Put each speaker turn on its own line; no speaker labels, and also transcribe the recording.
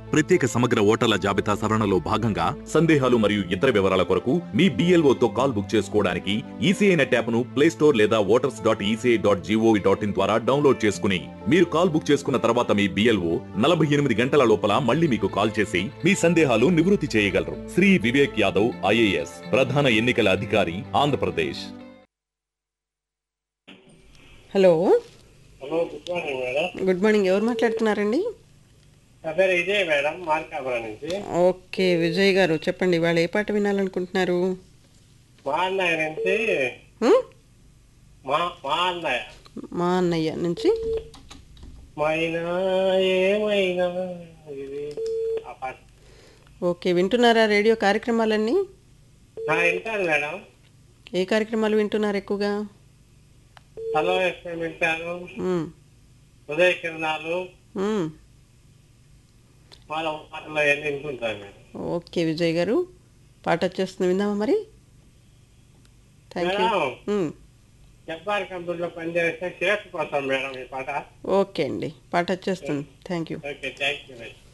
ప్రత్యేక సమగ్ర ఓటర్ల జాబితా సవరణలో భాగంగా సందేహాలు మరియు ఇతర వివరాల కొరకు మీ BLO తో కాల్ బుక్ చేసుకోవడానికి ఈసీఐ నెట్ యాప్ను ప్లే స్టోర్ లేదా voters dot ECI dot GOV dot in ద్వారా డౌన్లోడ్ చేసుకుని మీరు కాల్ బుక్ చేసుకున్న తర్వాత మీ బిఎల్ఓ నలభై ఎనిమిది గంటల లోపల మళ్ళీ మీకు కాల్ చేసి మీ సందేహాలు నివృత్తి చేయగలరు శ్రీ వివేక్ యాదవ్ ఐఏఎస్ ప్రధాన ఎన్నికల అధికారి Andhra Pradesh
hello
hello good morning madam
good morning ఎవరు మాట్లాడుతున్నారండి
నా పేరు విజయ్ మేడం మార్కాపురం నుంచి
ఓకే విజయ్ గారు చెప్పండి ఇవాళ ఏ పాట వినాలనుకుంటున్నారు
మా అన్నయ్య నుంచి
హ్మ్?
మా మా అన్నయ్య
మా అన్నయ్య నుంచి
మైనా ఏమైనా ఇది ఆ పాట
ఓకే వింటున్నారా రేడియో కార్యక్రమాలన్నీ
నా వింటాను మేడం
ఏ కార్యక్రమాలు వింటున్నారు ఎక్కువగా
హలో ఎఫ్ఎం వింటాను
హ్మ్.
ఉదయ కిరణాలు
హ్మ్.
వాళ్ళ పాటలు అవన్నీ వింటుంటాను మేడం
ఓకే విజయ్ గారు పాట వచ్చేస్తుంది విందామా మరి థ్యాంక్ యూ
మేడం
హ్మ్.
జబ్బార్ కంపెనీలో పనిచేస్తే షేర్స్ కోసం మేడం ఈ పాట
ఓకే అండి పాట వచ్చేస్తుంది thank you
okay thank you madam